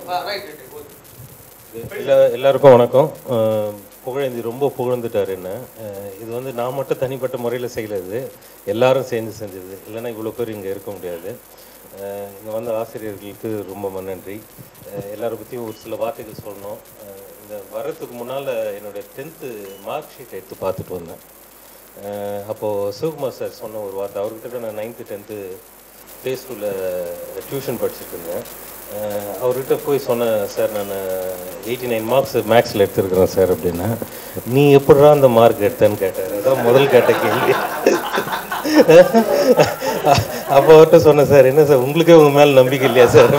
எல்லா எல்லாருக்கும் வணக்கம் அஹ் புகழேந்தி ரொம்ப புகழ்ந்துட்டார் என்ன அஹ் இது வந்து நான் மட்டும் தனிப்பட்ட முறையில் செய்யலது எல்லாரும் சேர்ந்து செஞ்சது இல்லைன்னா இவ்வளோ பேர் இங்கே இருக்க முடியாது இங்கே வந்த ஆசிரியர்களுக்கு ரொம்ப நன்றி அஹ் எல்லாரை பற்றியும் ஒரு சில வார்த்தைகள் சொல்லணும் அஹ் இந்த வரத்துக்கு முன்னால் என்னுடைய டென்த்து மார்க் ஷீட் எடுத்து பார்த்துட்டு வந்தேன் அஹ் அப்போது சிவகுமார் சார் சொன்ன ஒரு வார்த்தை அவர்கிட்ட நான் நைன்த்து டென்த்து ப்ளே ஸ்கூலில் டியூஷன் படிச்சுட்டு இருந்தேன் அஹ் அவர்கிட்ட போய் சொன்னேன் சார் நான் எயிட்டி நைன் மார்க்ஸ் மேக்ஸில் எடுத்திருக்கிறேன் சார் அப்படின்னா நீ எப்படிடா அந்த மார்க் எடுத்தேன்னு கேட்டார் அதான் முதல் கேட்ட கேள்வி அப்போ அவர்கிட்ட சொன்னேன் சார் என்ன சார் உங்களுக்கே உங்கள் மேலே நம்பிக்கை இல்லையா சார்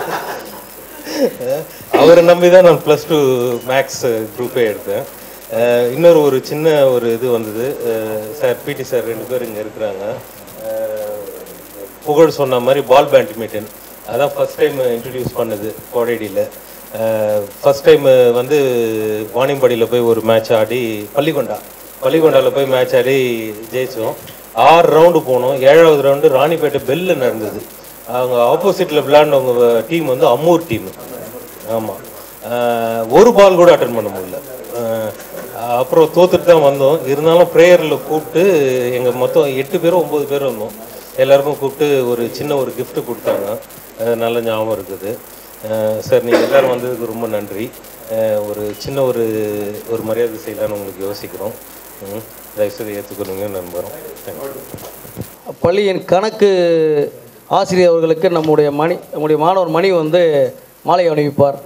அவரை நம்பி தான் நான் ப்ளஸ் டூ மேக்ஸ் குரூப்பே எடுத்தேன் அஹ் இன்னொரு ஒரு சின்ன ஒரு இது வந்தது அஹ் சார் பிடி சார் ரெண்டு பேர் இங்கே இருக்கிறாங்க அஹ் புகழ் சொன்ன மாதிரி பால் பேட்மிண்டன் அதான் ஃபர்ஸ்ட் டைம் இன்ட்ரடியூஸ் பண்ணது கோடைடியில் ஃபர்ஸ்ட் டைம் வந்து வாணியம்பாடியில் போய் ஒரு மேட்ச் ஆடி பள்ளிக்கொண்டா பள்ளிக்கொண்டாவில் போய் மேட்ச் ஆடி ஜெயிச்சோம் ஆறு ரவுண்டு போனோம் ஏழாவது ரவுண்டு ராணிப்பேட்டை பெல்ல நடந்தது அவங்க ஆப்போசிட்டில் விளையாண்டவங்க டீம் வந்து அம்மூர் டீம் ஆமாம் ஒரு பால் கூட அட்டன் பண்ண முடியல அஹ் அப்புறம் தோத்துட்டு தான் வந்தோம் இருந்தாலும் ப்ரேயரில் கூப்பிட்டு எங்கள் மொத்தம் எட்டு பேரும் ஒம்பது பேர் வந்தோம் எல்லாருக்கும் கூப்பிட்டு ஒரு சின்ன ஒரு gift கொடுத்தாங்க அது நல்ல ஞாபகம் இருக்குது அஹ் சார் நீங்கள் எல்லாரும் வந்ததுக்கு ரொம்ப நன்றி அஹ் ஒரு சின்ன ஒரு ஒரு மரியாதை செய்யலான்னு உங்களுக்கு யோசிக்கிறோம் ம், தயவுசெய்து ஏற்றுக்கணுங்க நம்புகிறோம் தேங்க்யூ பள்ளியின் கணக்கு ஆசிரியர் அவர்களுக்கு நம்முடைய மணி நம்முடைய மாணவர் மணி வந்து மாலை அணிவிப்பார்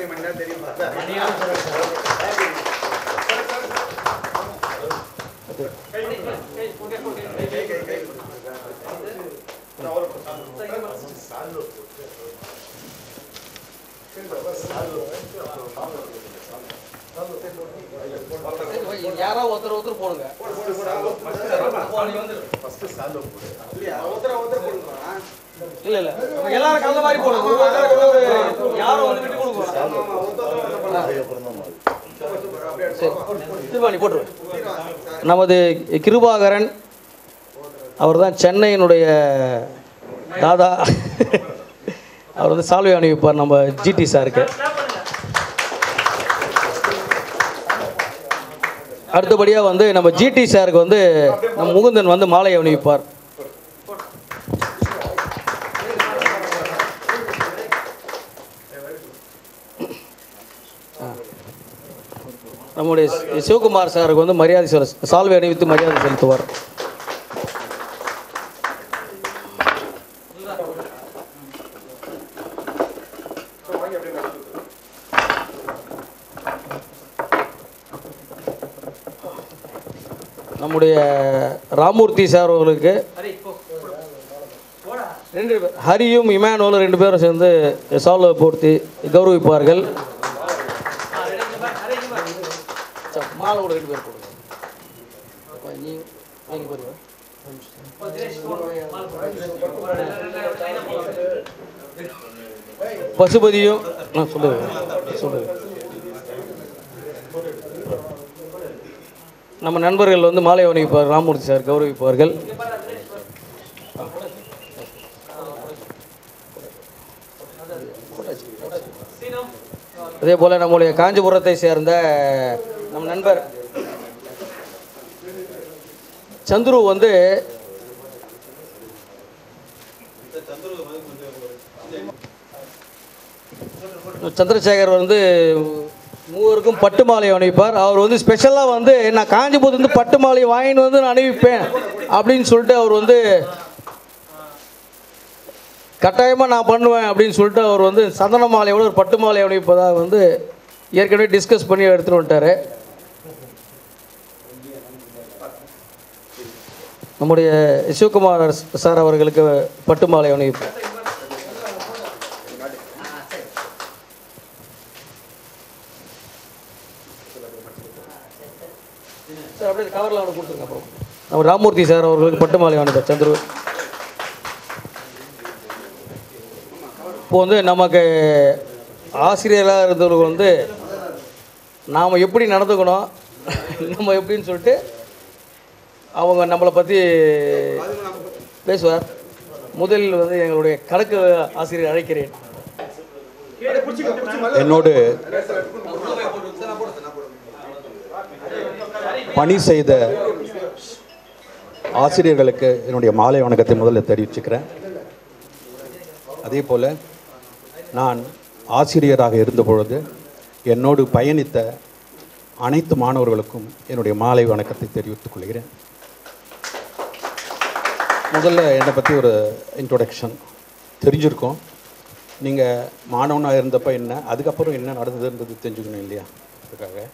யாராவது ஒருத்தர் ஒருத்தர் போடுங்க இல்ல இல்ல நம்ம எல்லாரும் கலந்த மாதிரி போடுங்க ஒவ்வொருத்தரும் ஒவ்வொரு- யாரும் வந்து விட்டு கொடுக்க சரி திரும்ப நீ போட்டுரு நமது கிருபாகரன் அவர் தான் சென்னையினுடைய தாதா அவர் வந்து சால்வை அணிவிப்பார் நம்ம ஜிடி சாருக்கு அடுத்தபடியாக வந்து நம்ம ஜிடி சாருக்கு வந்து நம்ம முகுந்தன் வந்து மாலை அணிவிப்பார் நம்முடைய சி- சிவகுமார் சாருக்கு வந்து மரியாதை செல சால்வை அணிவித்து மரியாதை செலுத்துவார் நம்முடைய ராமூர்த்தி சார் அவர்களுக்கு ரெண்டு பேர் ஹரியும் இமானுவலும் ரெண்டு பேரும் சேர்ந்து சால்வை போர்த்தி கௌரவிப்பார்கள் சரி, மாலை கூட ரெண்டு பேர் போடுங்க அப்ப நீ நீங்க போடுங்க பசுபதியும் நான் சொல்லுங்க சொல்லுங்க நம்ம நண்பர்கள் வந்து மாலை அணிவிப்பார் ராமூர்த்தி சார் கௌரவிப்பார்கள் அதே போல் நம்முடைய காஞ்சிபுரத்தை சேர்ந்த நம் நண்பர் சந்துரு வந்து சந்திரசேகர் வந்து மூவருக்கும் பட்டு மாலை அணிவிப்பார் அவர் வந்து ஸ்பெஷலாக வந்து நான் காஞ்சிபுரத்துலேருந்து பட்டு மாலை வாங்கிட்டு வந்து நான் அணிவிப்பேன் அப்படின்னு சொல்லிட்டு அவர் வந்து கட்டாயமாக நான் பண்ணுவேன் அப்படின்னு சொல்லிட்டு அவர் வந்து சந்தன மாலையோட ஒரு பட்டு மாலை அணிவிப்பதாக வந்து ஏற்கனவே டிஸ்கஸ் பண்ணி எடுத்துகிட்டு வந்துட்டார் நம்முடைய சிவகுமார் சார் அவர்களுக்கு பட்டு மாலை அணிவிப்பு சார் அப்படியே கவரில் அவனுக்கு கொடுத்துருங்க அப்புறம் நம்ம ராமூர்த்தி சார் அவர்களுக்கு பட்டு மாலை அனுப்ப சந்துரு இப்போ வந்து நமக்கு ஆசிரியராக இருந்தவர்கள் வந்து நாம் எப்படி நடந்துக்கணும் நம்ம எப்படின்னு சொல்லிட்டு அவங்க நம்மளை பற்றி பேசுவார் முதலில் வந்து எங்களுடைய கணக்கு ஆசிரியர் அழைக்கிறேன் என்னோடு பணி செய்த ஆசிரியர்களுக்கு என்னுடைய மாலை வணக்கத்தை முதல்ல தெரிவிச்சுக்கிறேன் அதே போல் நான் ஆசிரியராக இருந்த பொழுது என்னோடு பயணித்த அனைத்து மாணவர்களுக்கும் என்னுடைய மாலை வணக்கத்தை தெரிவித்துக் கொள்கிறேன் முதல்ல என்னை பற்றி ஒரு இன்ட்ரோடக்ஷன் தெரிஞ்சிருக்கோம் நீங்கள் மாணவனாக இருந்தப்ப என்ன அதுக்கப்புறம் என்ன நடந்ததுன்றது தெரிஞ்சுக்கணும் இல்லையா அதுக்காக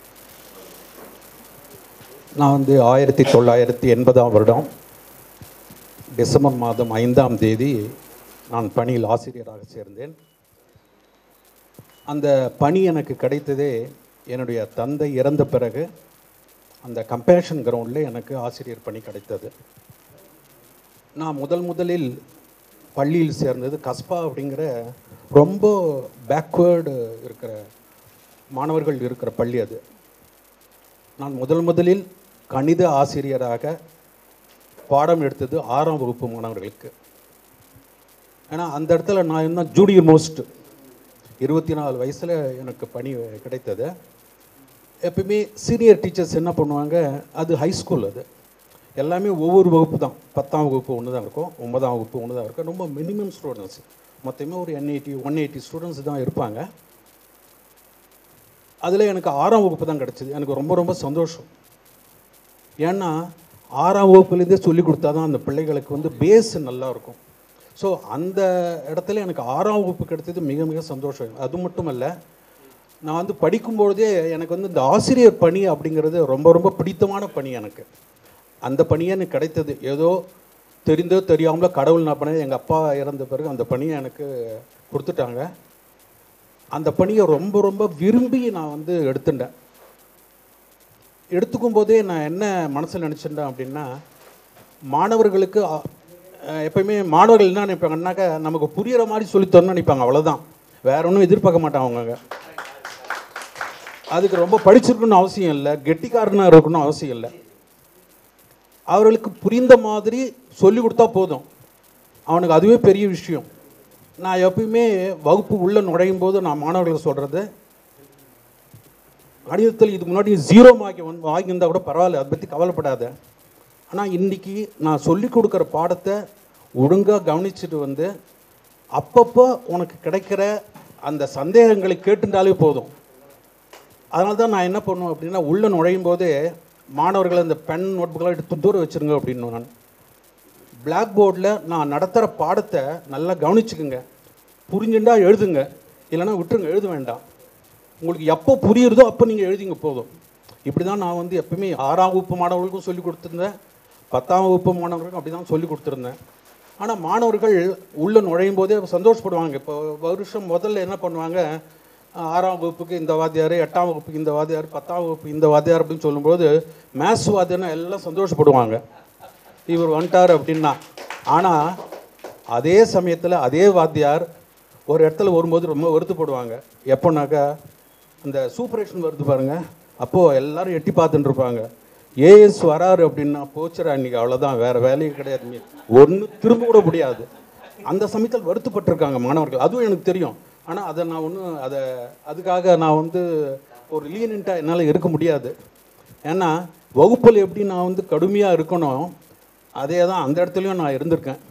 நான் வந்து ஆயிரத்தி தொள்ளாயிரத்தி எண்பதாம் வருடம் டிசம்பர் மாதம் ஐந்தாம் தேதி நான் பணியில் ஆசிரியராக சேர்ந்தேன் அந்த பணி எனக்கு கிடைத்ததே என்னுடைய தந்தை இறந்த பிறகு அந்த கம்பேஷன் கிரவுண்டில் எனக்கு ஆசிரியர் பணி கிடைத்தது நான் முதல் முதலில் பள்ளியில் சேர்ந்தது கஸ்பா அப்படிங்கிற ரொம்ப பேக்வேர்டு இருக்கிற மாணவர்கள் இருக்கிற பள்ளி அது நான் முதல் முதலில் கணித ஆசிரியராக பாடம் எடுத்தது ஆறாம் வகுப்பு மாணவர்களுக்கு ஏன்னா அந்த இடத்துல நான் இன்னும் ஜூனியர் மோஸ்ட் இருபத்தி நாலு வயசில் எனக்கு பணி கிடைத்தது எப்பயுமே சீனியர் டீச்சர்ஸ் என்ன பண்ணுவாங்க அது ஹை ஸ்கூல் அது எல்லாமே ஒவ்வொரு வகுப்பு தான் பத்தாம் வகுப்பு ஒன்று தான் இருக்கும் ஒன்பதாம் வகுப்பு ஒன்று தான் இருக்கும் ரொம்ப மினிமம் ஸ்டூடெண்ட்ஸ் மொத்தமே ஒரு என் எயிட்டி ஒன் எயிட்டி ஸ்டூடெண்ட்ஸ் தான் இருப்பாங்க அதில் எனக்கு ஆறாம் வகுப்பு தான் கிடச்சிது எனக்கு ரொம்ப ரொம்ப சந்தோஷம் ஏன்னா ஆறாம் வகுப்புலேருந்தே சொல்லி கொடுத்தா தான் அந்த பிள்ளைகளுக்கு வந்து பேஸ் நல்லா இருக்கும் ஸோ அந்த இடத்துல எனக்கு ஆறாம் வகுப்பு கிடைத்தது மிக மிக சந்தோஷம் அது மட்டும் இல்லை நான் வந்து படிக்கும்பொழுதே எனக்கு வந்து இந்த ஆசிரியர் பணி அப்படிங்கிறது ரொம்ப ரொம்ப பிடித்தமான பணி எனக்கு அந்த பணியே எனக்கு கிடைத்தது ஏதோ தெரிந்தோ தெரியாமலோ கடவுள் நான் பண்ணது எங்கள் அப்பா இறந்த பிறகு அந்த பணியை எனக்கு கொடுத்துட்டாங்க அந்த பணியை ரொம்ப ரொம்ப விரும்பி நான் வந்து எடுத்துட்டேன் எடுத்துக்கும் போதே நான் என்ன மனசில் நினச்சிட்டேன் அப்படின்னா மாணவர்களுக்கு அ, அஹ், எப்பயுமே மாணவர்கள் என்ன நினைப்பாங்கன்னாக்கா நமக்கு புரியிற மாதிரி சொல்லித்தரணும்னு நினைப்பாங்க அவ்வளோதான் வேற ஒன்றும் எதிர்பார்க்க மாட்டாங்க அவங்க அதுக்கு ரொம்ப படிச்சிருக்கணும்னு அவசியம் இல்லை கெட்டிக்காரனாக இருக்கணும்னு அவசியம் இல்லை அவர்களுக்கு புரிந்த மாதிரி சொல்லி கொடுத்தா போதும் அவனுக்கு அதுவே பெரிய விஷயம் நான் எப்பயுமே வகுப்பு உள்ளே நுழையும் போது நான் மாணவர்களுக்கு சொல்கிறது கணிதத்தில் இதுக்கு முன்னாடி ஜீரோ மார்க் வந்து வாங்கியிருந்தா கூட பரவாயில்ல அதை பற்றி கவலைப்படாத ஆனால் இன்றைக்கி நான் சொல்லி கொடுக்குற பாடத்தை ஒழுங்காக கவனிச்சுட்டு வந்து அப்பப்போ உனக்கு கிடைக்கிற அந்த சந்தேகங்களை கேட்டுட்டாலே போதும் அதனால தான் நான் என்ன பண்ணுவேன் அப்படின்னா உள்ளே நுழையும் போதே மாணவர்களை இந்த பென் நோட்புக்கெல்லாம் எடுத்து தூர வச்சுருங்க அப்படின்னு நான் பிளாக் போர்டில் நான் நடத்துகிற பாடத்தை நல்லா கவனிச்சுக்குங்க புரிஞ்சுண்டா எழுதுங்க இல்லைன்னா விட்டுருங்க எழுத வேண்டாம் உங்களுக்கு எப்போ புரியுறதோ அப்போ நீங்கள் எழுதிங்க போதும் இப்படி தான் நான் வந்து எப்பவுமே ஆறாம் வகுப்பு மாணவர்களுக்கும் சொல்லி கொடுத்துருந்தேன் பத்தாம் வகுப்பு மாணவர்களுக்கும் அப்படி தான் சொல்லி கொடுத்துருந்தேன் ஆனால் மாணவர்கள் உள்ளே நுழையும் போதே சந்தோஷப்படுவாங்க இப்போ வருஷம் முதல்ல என்ன பண்ணுவாங்க ஆறாம் வகுப்புக்கு இந்த வாத்தியார் எட்டாம் வகுப்புக்கு இந்த வாத்தியார் பத்தாம் வகுப்பு இந்த வாத்தியார் அப்படின்னு சொல்லும்போது மேத்ஸ் வாத்தியார்னா எல்லாம் சந்தோஷப்படுவாங்க இவர் வந்துட்டார் அப்படின்னா ஆனால் அதே சமயத்தில் அதே வாத்தியார் ஒரு இடத்துல வரும்போது ரொம்ப வருத்தப்படுவாங்க எப்போனாக்கா அந்த சூப்பரேஷன் வருது பாருங்க அப்போது எல்லாரும் எட்டி பார்த்துட்டு இருப்பாங்க ஏஎஸ் வராரு அப்படின்னா போச்சுரா இன்னைக்கு அவ்வளோதான் வேறு வேலையே கிடையாது ஒன்று திரும்ப கூட முடியாது அந்த சமயத்தில் வருத்தப்பட்டிருக்காங்க மாணவர்கள் அதுவும் எனக்கு தெரியும் ஆனால் அதை நான் ஒன்றும் அதை அதுக்காக நான் வந்து ஒரு லீனியண்ட்டாக என்னால் இருக்க முடியாது ஏன்னா வகுப்பில் எப்படி நான் வந்து கடுமையாக இருக்கணும் அதே தான் அந்த இடத்துலையும் நான் இருந்திருக்கேன்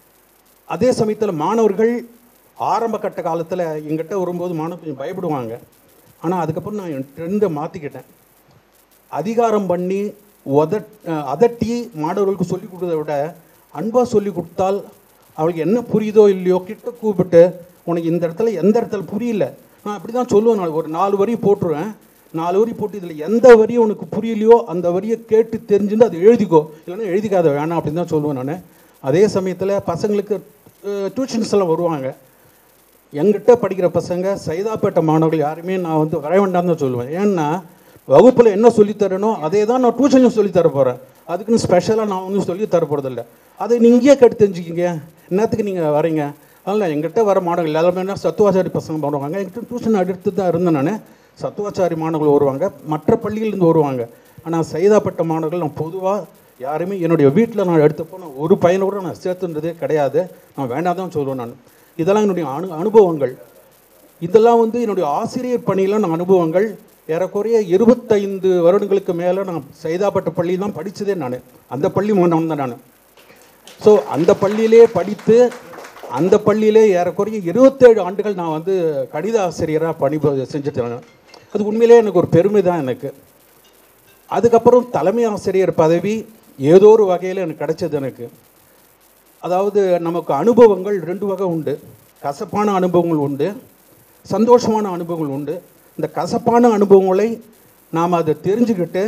அதே சமயத்தில் மாணவர்கள் ஆரம்ப கட்ட காலத்தில் எங்கிட்ட வரும்போது மாணவர் கொஞ்சம் பயப்படுவாங்க ஆனால் அதுக்கப்புறம் நான் என் ட்ரெண்டை மாற்றிக்கிட்டேன் அதிகாரம் பண்ணி உதட் அதட்டி மாணவர்களுக்கு சொல்லிக் கொடுக்கறத விட அன்பாக சொல்லி கொடுத்தால் அவளுக்கு என்ன புரியுதோ இல்லையோ கிட்ட கூப்பிட்டு உனக்கு இந்த இடத்துல எந்த இடத்துல புரியல நான் அப்படி தான் சொல்லுவேன் நான் ஒரு நாலு வரி போட்டுருவேன் நாலு வரி போட்டு இதில் எந்த வரி உனக்கு புரியலையோ அந்த வரியை கேட்டு தெரிஞ்சுட்டு அதை எழுதிக்கோ இல்லைன்னா எழுதிக்காத வேணாம் அப்படின்னு தான் சொல்லுவேன் நான் அதே சமயத்தில் பசங்களுக்கு டியூஷன்ஸ் எல்லாம் வருவாங்க எங்கிட்ட படிக்கிற பசங்க சைதாப்பேட்டை மாணவர்கள் யாருமே நான் வந்து வர வேண்டாம்னு தான் சொல்லுவேன் ஏன்னா வகுப்பில் என்ன சொல்லித் தரணும் அதே தான் நான் டியூஷனும் சொல்லித் தர போகிறேன் அதுக்குன்னு ஸ்பெஷலாக நான் ஒன்றும் சொல்லி தர போகிறதில்ல அதை நீங்கள் இங்கேயே கேட்டு தெரிஞ்சுக்கிங்க என்னத்துக்கு நீங்கள் வரீங்க அதனால் எங்கிட்ட வர மாணவர்கள் எல்லாருமே என்ன சத்துவாச்சாரி பசங்க பண்ணுவாங்க எங்கிட்ட டியூஷன் எடுத்து தான் இருந்தேன் நான் சத்துவாச்சாரி மாணவர்கள் வருவாங்க மற்ற பள்ளியிலேருந்து வருவாங்க ஆனால் சைதாப்பட்ட மாணவர்கள் நான் பொதுவாக யாருமே என்னுடைய வீட்டில் நான் எடுத்தப்போ நான் ஒரு பையனை கூட நான் சேர்த்துன்றதே கிடையாது நான் வேண்டாம் தான் சொல்லுவேன் நான் இதெல்லாம் என்னுடைய அனு அனுபவங்கள் இதெல்லாம் வந்து என்னுடைய ஆசிரியர் பணியில் நான் அனுபவங்கள் ஏறக்குறைய இருபத்தைந்து வருடங்களுக்கு மேலே நான் சைதாப்பட்ட பள்ளி தான் படித்ததே நான் அந்த பள்ளி மாணவன் தான் நான் ஸோ அந்த பள்ளியிலே படித்து அந்த பள்ளியிலே ஏறக்குறைய இருபத்தேழு ஆண்டுகள் நான் வந்து கணித ஆசிரியராக பணி செஞ்சுட்டு இருக்கேன் அது உண்மையிலே எனக்கு ஒரு பெருமை தான் எனக்கு அதுக்கப்புறம் தலைமை ஆசிரியர் பதவி ஏதோ ஒரு வகையில் எனக்கு கிடைச்சது எனக்கு அதாவது நமக்கு அனுபவங்கள் ரெண்டு வகை உண்டு கசப்பான அனுபவங்கள் உண்டு சந்தோஷமான அனுபவங்கள் உண்டு இந்த கசப்பான அனுபவங்களை நாம் அதை தெரிஞ்சுக்கிட்டு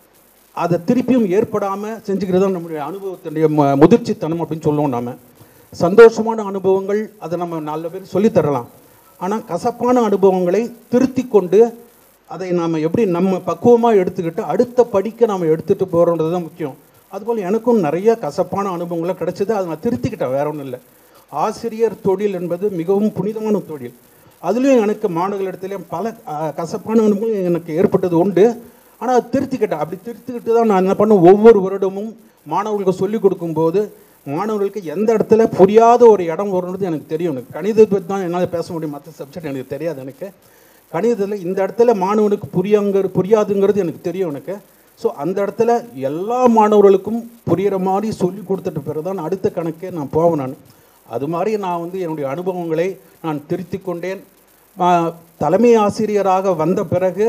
அதை திருப்பியும் ஏற்படாமல் செஞ்சுக்கிறது தான் நம்முடைய அனுபவத்தினுடைய ம முதிர்ச்சித்தனம் அப்படின்னு சொல்லுவோம் நாம் சந்தோஷமான அனுபவங்கள் அதை நம்ம நாலு பேர் சொல்லித் தரலாம் ஆனால் கசப்பான அனுபவங்களை திருத்தி கொண்டு அதை நாம் எப்படி நம்ம பக்குவமாக எடுத்துக்கிட்டு அடுத்த படிக்க நாம் எடுத்துகிட்டு போகிறோன்றது தான் முக்கியம் அதுபோல் எனக்கும் நிறைய கசப்பான அனுபவங்களை கிடைச்சது அதை நான் திருத்திக்கிட்டேன் வேற ஒன்றும் இல்லை ஆசிரியர் தொழில் என்பது மிகவும் புனிதமான தொழில் அதுலேயும் எனக்கு மாணவர்களிடத்துல பல அஹ், கசப்பான அனுபவங்கள் எனக்கு ஏற்பட்டது உண்டு ஆனால் அது திருத்திக்கிட்டேன் அப்படி திருத்திக்கிட்டு தான் நான் என்ன பண்ண ஒவ்வொரு வருடமும் மாணவர்களுக்கு சொல்லிக் கொடுக்கும்போது மாணவர்களுக்கு எந்த இடத்துல புரியாத ஒரு இடம் வரும்ன்றது எனக்கு தெரியும் எனக்கு கணிதத்தை பற்றி தான் என்னால் பேச முடியும் மற்ற சப்ஜெக்ட் எனக்கு தெரியாது எனக்கு கணிதத்தில் இந்த இடத்துல மாணவனுக்கு புரியாங்க புரியாதுங்கிறது எனக்கு தெரியும் எனக்கு ஸோ அந்த இடத்துல எல்லா மாணவர்களுக்கும் புரிகிற மாதிரி சொல்லி கொடுத்துட்டு பிறகு தான் அடுத்த கணக்கே நான் போவேன் நான் அது மாதிரி நான் வந்து என்னுடைய அனுபவங்களை நான் திருத்தி கொண்டேன் ஆ, தலைமை ஆசிரியராக வந்த பிறகு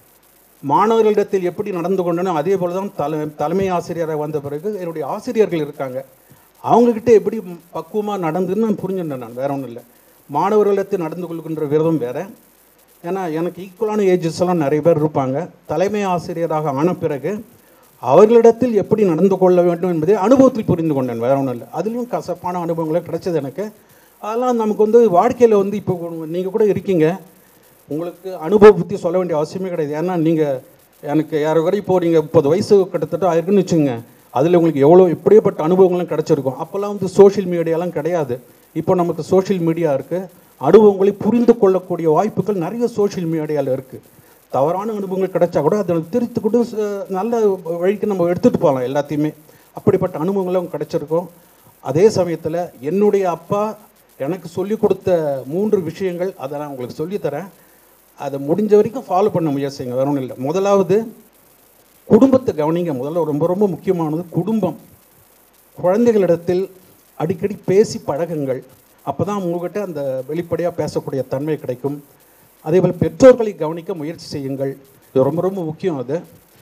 மாணவர்களிடத்தில் எப்படி நடந்து கொண்டனோ அதே போல தான் தலை தலைமை ஆசிரியராக வந்த பிறகு என்னுடைய ஆசிரியர்கள் இருக்காங்க அவங்கக்கிட்ட எப்படி பக்குவமாக நடந்துன்னு நான் புரிஞ்சுட்டேன் நான் வேற ஒன்றும் இல்லை மாணவர்களிடத்தில் நடந்து கொள்கின்ற விரதம் வேற ஏன்னா எனக்கு ஈக்குவலான ஏஜஸ் எல்லாம் நிறைய பேர் இருப்பாங்க தலைமை ஆசிரியராக ஆன பிறகு அவர்களிடத்தில் எப்படி நடந்து கொள்ள வேண்டும் என்பதை அனுபவத்தில் புரிந்து கொண்டேன் வேற ஒன்றும் இல்லை அதுலேயும் கசப்பான அனுபவங்களே கிடைச்சது எனக்கு அதெல்லாம் நமக்கு வந்து வாழ்க்கையில் வந்து இப்போ நீங்கள் கூட இருக்கீங்க உங்களுக்கு அனுபவ பற்றி சொல்ல வேண்டிய அவசியமே கிடையாது ஏன்னா நீங்கள் எனக்கு யார் வரை இப்போ நீங்கள் முப்பது வயசு கிட்டத்தட்ட ஆயிருக்குன்னு வச்சுங்க அதில் உங்களுக்கு எவ்வளோ எப்படியேப்பட்ட அனுபவங்களும் கிடச்சிருக்கும் அப்போல்லாம் வந்து சோஷியல் மீடியாலாம் கிடையாது இப்போ நமக்கு சோஷியல் மீடியா இருக்குது அனுபவங்களை புரிந்து கொள்ளக்கூடிய வாய்ப்புகள் நிறைய சோஷியல் மீடியாவில் இருக்குது தவறான அனுபவங்கள் கிடைச்சா கூட அதை திருத்தி கூட ச- நல்ல வழிக்கு நம்ம எடுத்துகிட்டு போகலாம் எல்லாத்தையுமே அப்படிப்பட்ட அனுபவங்களும் கிடைச்சிருக்கும் அதே சமயத்தில் என்னுடைய அப்பா எனக்கு சொல்லிக் கொடுத்த மூன்று விஷயங்கள் அதை நான் உங்களுக்கு சொல்லித்தரேன் அதை முடிஞ்ச வரைக்கும் ஃபாலோ பண்ண முயற்சிங்க வேற ஒன்றும் இல்லை முதலாவது குடும்பத்தை கவனிங்க முதல்ல ரொம்ப ரொம்ப முக்கியமானது குடும்பம் குழந்தைகளிடத்தில் அடிக்கடி பேசி பழகுங்கள் அப்போ தான் உங்ககிட்ட அந்த வெளிப்படையாக பேசக்கூடிய தன்மை கிடைக்கும் அதே போல் பெற்றோர்களை கவனிக்க முயற்சி செய்யுங்கள் இது ரொம்ப ரொம்ப முக்கியம் அது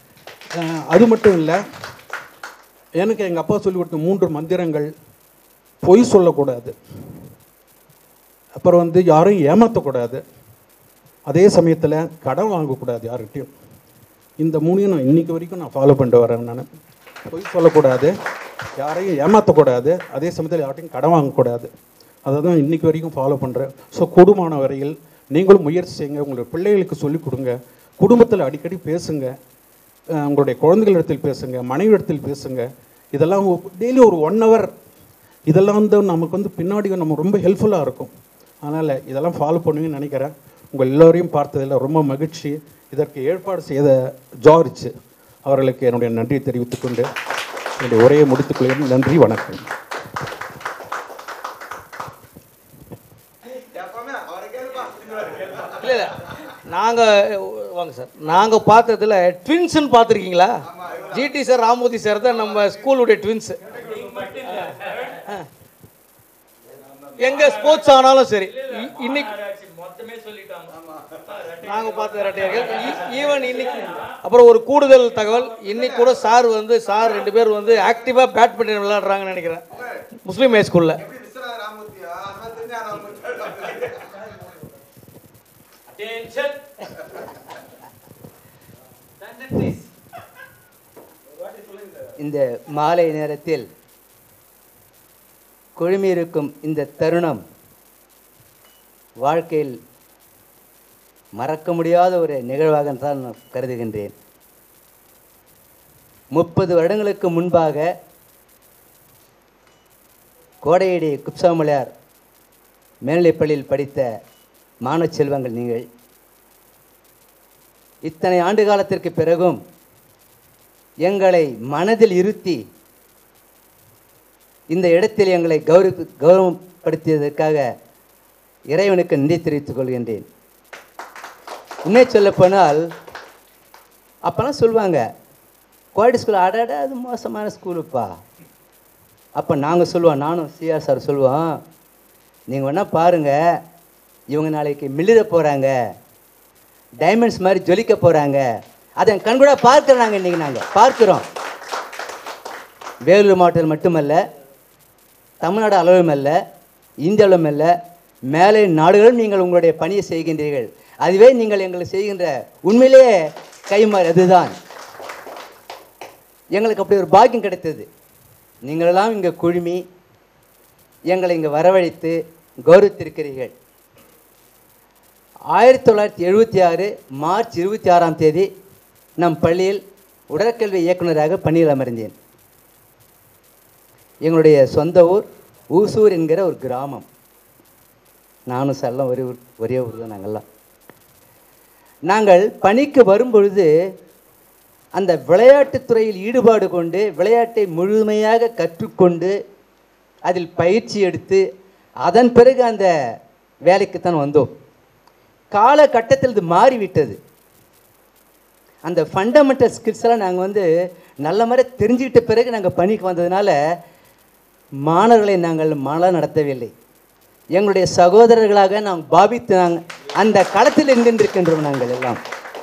அஹ், அது மட்டும் இல்லை எனக்கு எங்கள் அப்பா சொல்லி கொடுத்த மூன்று மந்திரங்கள் பொய் சொல்லக்கூடாது அப்புறம் வந்து யாரையும் ஏமாற்றக்கூடாது அதே சமயத்தில் கடன் வாங்கக்கூடாது யார்கிட்டையும் இந்த மூணையும் நான் இன்னைக்கு வரைக்கும் நான் ஃபாலோ பண்ணிட்டு வரேன் நான் பொய் சொல்லக்கூடாது யாரையும் ஏமாற்றக்கூடாது அதே சமயத்தில் யார்ட்டையும் கடன் வாங்கக்கூடாது அதை தான் இன்னைக்கு வரைக்கும் ஃபாலோ பண்ணுறேன் ஸோ கூடுமான வரையில் நீங்களும் முயற்சி செய்யுங்க உங்களுடைய பிள்ளைகளுக்கு சொல்லிக் கொடுங்க குடும்பத்தில் அடிக்கடி பேசுங்க அஹ் உங்களுடைய குழந்தைகளிடத்தில் பேசுங்க மனைவிடத்தில் பேசுங்க இதெல்லாம் டெய்லி ஒரு ஒன் ஹவர் இதெல்லாம் வந்து நமக்கு வந்து பின்னாடி நம்ம ரொம்ப ஹெல்ப்ஃபுல்லாக இருக்கும் அதனால் இதெல்லாம் ஃபாலோ பண்ணுவீங்கன்னு நினைக்கிறேன் உங்கள் எல்லோரையும் பார்த்ததில் ரொம்ப மகிழ்ச்சி இதற்கு ஏற்பாடு செய்த ஜார்ஜ் அவர்களுக்கு என்னுடைய நன்றியை தெரிவித்துக் கொண்டு என்னுடைய உரையை முடித்துக்கொள்கிறேன் நன்றி வணக்கம் இல்லை இல்லை நாங்கள் வாங்க சார் நாங்கள் பார்த்ததுல ட்வின்ஸ்னு பார்த்துருக்கீங்களா ஜிடி சார் ராமூர்த்தி சார் தான் நம்ம ஸ்கூலுடைய ட்வின்ஸு எங்க ஸ்போர்ட்ஸ் ஆனாலும் சரி இ- இன்னைக்கு நாங்க பார்த்த ரெட்டையர்கள் ஈவன் இன்னைக்கு அப்புறம் ஒரு கூடுதல் தகவல் இன்னைக்கு கூட சார் வந்து சார் ரெண்டு பேர் வந்து ஆக்டிவா பேட்மிண்டன் விளையாடுறாங்கன்னு நினைக்கிறேன் முஸ்லீம் ஹை ஸ்கூல்ல இந்த மாலை நேரத்தில் குழுமியிருக்கும் இந்த தருணம் வாழ்க்கையில் மறக்க முடியாத ஒரு நிகழ்வாக தான் நான் கருதுகின்றேன் முப்பது வருடங்களுக்கு முன்பாக கோடையடி குப்சாமலையார் மேல்நிலைப்பள்ளியில் படித்த மாணவ செல்வங்கள் நீங்கள் இத்தனை ஆண்டு காலத்திற்கு பிறகும் எங்களை மனதில் இருத்தி இந்த இடத்தில் எங்களை கௌரவ கௌரவப்படுத்தியதற்காக இறைவனுக்கு நன்றி தெரிவித்துக் கொள்கின்றேன் உண்மை சொல்லப்போனால் அப்போல்லாம் சொல்லுவாங்க கோடி ஸ்கூல் அடாட அது மோசமான ஸ்கூலுப்பா அப்போ நாங்கள் சொல்லுவோம் நானும் சிஆர் சார் சொல்லுவோம் நீங்கள் வேணால் பாருங்கள் இவங்க நாளைக்கு மில்லிட போகிறாங்க டைமண்ட்ஸ் மாதிரி ஜொலிக்க போகிறாங்க அதை என் கண் கூட பார்க்குறாங்க இன்றைக்கி நாங்கள் பார்க்குறோம் வேலூர் மாவட்டத்தில் மட்டுமல்ல தமிழ்நாடு அளவிலும் அல்ல இந்திய அளவிலும் அல்ல மேலே நாடுகளும் நீங்கள் உங்களுடைய பணியை செய்கின்றீர்கள் அதுவே நீங்கள் எங்களுக்கு செய்கின்ற உண்மையிலேயே கைமாறு அதுதான் எங்களுக்கு அப்படி ஒரு பாக்கியம் கிடைத்தது நீங்களெல்லாம் இங்கே குழுமி எங்களை இங்கே வரவழைத்து கௌரவித்திருக்கிறீர்கள் ஆயிரத்தி தொள்ளாயிரத்தி எழுபத்தி ஆறு மார்ச் இருபத்தி ஆறாம் தேதி நம் பள்ளியில் உடற்கல்வி இயக்குனராக பணியில் அமர்ந்தேன் எங்களுடைய சொந்த ஊர் ஊசூர் என்கிற ஒரு கிராமம் நானும் செல்லம் ஒரே ஊர் ஒரே ஊர் தான் நாங்கள்லாம் நாங்கள் பணிக்கு வரும்பொழுது அந்த விளையாட்டுத் துறையில் ஈடுபாடு கொண்டு விளையாட்டை முழுமையாக கற்றுக்கொண்டு அதில் பயிற்சி எடுத்து அதன் பிறகு அந்த வேலைக்குத்தான் வந்தோம் காலகட்டத்தில் இது மாறிவிட்டது அந்த ஃபண்டமெண்டல் ஸ்கில்ஸ் எல்லாம் நாங்கள் வந்து நல்ல மாதிரி தெரிஞ்சுக்கிட்ட பிறகு நாங்கள் பணிக்கு வந்ததுனால மாணவர்களை நாங்கள் மன நடத்தவில்லை எங்களுடைய சகோதரர்களாக நாம் பாவித்து நாங்கள் அந்த களத்தில் இருக்கின்றோம் நாங்கள் எல்லாம்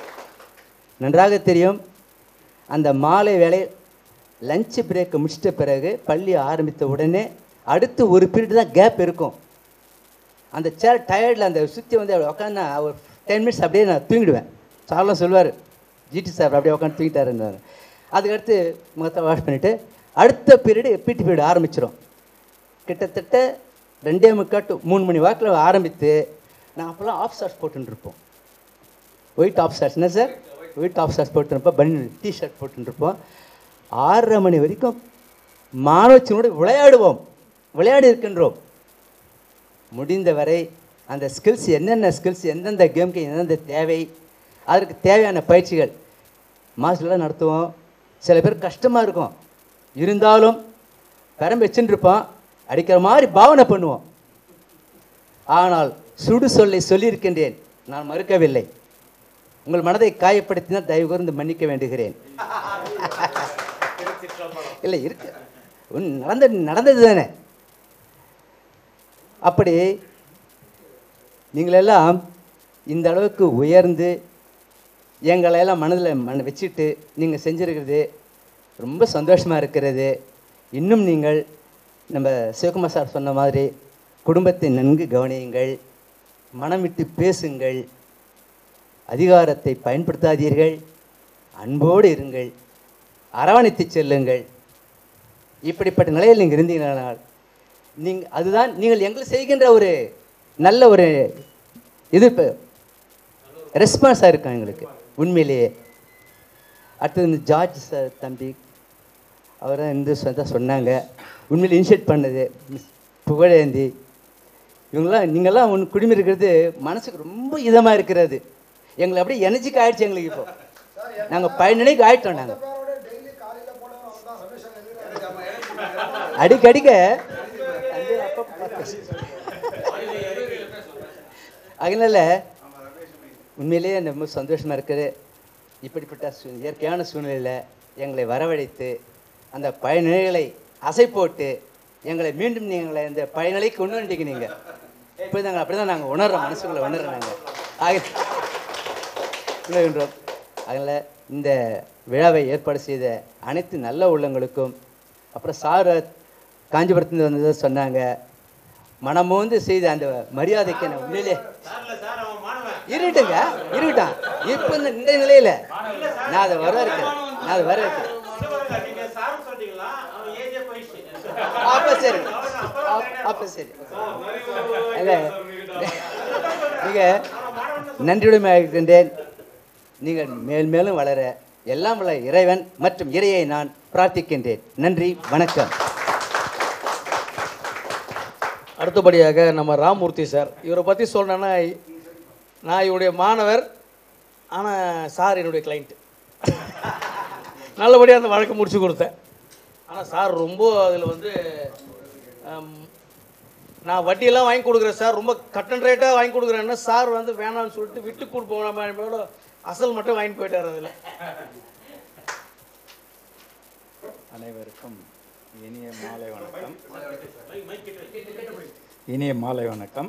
நன்றாக தெரியும் அந்த மாலை வேலை லஞ்ச் பிரேக் முடிச்சிட்ட பிறகு பள்ளி ஆரம்பித்த உடனே அடுத்து ஒரு பீரியட் தான் கேப் இருக்கும் அந்த சேர் டயர்டில் அந்த சுற்றி வந்து அப்படி உட்காந்து ஒரு டென் மினிட்ஸ் அப்படியே நான் தூங்கிடுவேன் சார்லாம் சொல்லுவார் ஜிடி சார் அப்படியே உட்காந்து தூங்கிட்டாருன்னாரு அதுக்கடுத்து முகத்தை வாஷ் பண்ணிவிட்டு அடுத்த பீரியடு பிடி பீரியட் ஆரம்பிச்சிடும் கிட்டத்தட்ட ரெண்டே முக்கால் to மூணு மணி வாக்கில் ஆரம்பித்து நான் அப்போல்லாம் ஆஃப் ஷார்ட்ஸ் போட்டுருப்போம் ஒயிட் ஆஃப் ஷார்ட்ஸ் என்ன சார் ஒயிட் ஆஃப் ஷார்ட்ஸ் போட்டுருப்போம் பனி டிஷர்ட் போட்டுருப்போம் ஆறரை மணி வரைக்கும் மாணவச்சினோடு விளையாடுவோம் விளையாடி இருக்கின்றோம் முடிந்தவரை அந்த ஸ்கில்ஸ் என்னென்ன ஸ்கில்ஸ் எந்தெந்த கேமுக்கு எந்தெந்த தேவை அதற்கு தேவையான பயிற்சிகள் மாஸ்டர்லாம் நடத்துவோம் சில பேர் கஷ்டமாக இருக்கும் இருந்தாலும் பெரம்பு வச்சுட்டு இருப்போம் அடிக்கிற மாதிரி பாவனை பண்ணுவோம் ஆனால் சுடு சொல்லை சொல்லியிருக்கின்றேன் நான் மறுக்கவில்லை உங்கள் மனதை காயப்படுத்தினால் தயவு கூர்ந்து மன்னிக்க வேண்டுகிறேன் இல்லை இருக்கு உன் நடந்த நடந்தது தானே அப்படி நீங்களெல்லாம் இந்த அளவுக்கு உயர்ந்து எங்களையெல்லாம் மனதில் மன வச்சுட்டு நீங்கள் செஞ்சுருக்கிறது ரொம்ப சந்தோஷமாக இருக்கிறது இன்னும் நீங்கள் நம்ம சிவகுமார் சார் சொன்ன மாதிரி குடும்பத்தை நன்கு கவனியுங்கள் மனம் விட்டு பேசுங்கள் அதிகாரத்தை பயன்படுத்தாதீர்கள் அன்போடு இருங்கள் அரவணைத்து செல்லுங்கள் இப்படிப்பட்ட நிலையில் நீங்கள் இருந்தீங்கனால் நீங்கள் அதுதான் நீங்கள் எங்களுக்கு செய்கின்ற ஒரு நல்ல ஒரு இது இப்போ ரெஸ்பான்ஸாக இருக்கும் எங்களுக்கு உண்மையிலேயே அடுத்தது இந்த ஜார்ஜ் சார் தம்பி அவர் தான் இந்த சொந்த சொன்னாங்க உண்மையில் இனிஷியேட் பண்ணது மிஸ் புகழேந்தி இவங்கெல்லாம் நீங்கள்லாம் ஒன்று குடும்பம் இருக்கிறது மனசுக்கு ரொம்ப இதமாக இருக்கிறது எங்களை அப்படியே எனர்ஜிக்கு ஆயிடுச்சு எங்களுக்கு இப்போ நாங்கள் பயனிலைக்கு ஆயிட்டோம் நாங்கள் அடிக்கடிக்க வந்து அப்பப்ப பார்த்து. அதனால உண்மையிலேயே ரொம்ப சந்தோஷமாக இருக்குது இப்படிப்பட்ட சூ- இயற்கையான சூழ்நிலையில் எங்களை வரவழைத்து அந்த பயனிலைகளை அசை போட்டு எங்களை மீண்டும் நீங்களை இந்த பயனிலைக்கு கொண்டு வந்துட்டீங்க நீங்கள் இப்போ நாங்கள் அப்படி தான் நாங்கள் உணர்றோம் மனசுக்குள்ளே உணர்றோம் நாங்கள் ஆக உணர்கின்றோம் அதில் இந்த விழாவை ஏற்பாடு செய்த அனைத்து நல்ல உள்ளங்களுக்கும் அப்புறம் சார் காஞ்சிபுரத்துலேருந்து வந்ததை சொன்னாங்க மனமோந்து செய்த அந்த மரியாதைக்கு நான் உண்மையிலே இருக்கட்டுங்க இருக்கட்டும் இப்போ இந்த இந்த நிலையில நான் அதை வர இருக்கேன் நான் அதை வர இருக்கேன் அப்ப சரி அப்ப- அப்ப சரி இல்ல மிக நன்றியுடைமை இருக்கின்றேன் நீங்கள் மேல் மேலும் வளர எல்லாம் வல்ல இறைவன் மற்றும் இறையை நான் பிரார்த்திக்கின்றேன் நன்றி வணக்கம் அடுத்தபடியாக நம்ம ராமூர்த்தி சார் இவரை பற்றி சொல்லணுன்னா நான் இவருடைய மாணவர் ஆனால் சார் என்னுடைய கிளைண்ட்டு நல்லபடியாக அந்த வழக்கு முடிச்சு கொடுத்தேன் ஆனால் சார் ரொம்ப அதில் வந்து ஆம், நான் வட்டியெல்லாம் வாங்கி கொடுக்குறேன் சார் ரொம்ப கட்டன் ரேட்டாக வாங்கி கொடுக்குறேன்னா சார் வந்து வேணாம்னு சொல்லிட்டு விட்டு கொடுப்போம் அசல் மட்டும் வாங்கிட்டு போயிட்டார் அதில் அனைவருக்கும் இனிய மாலை வணக்கம் இனிய மாலை வணக்கம்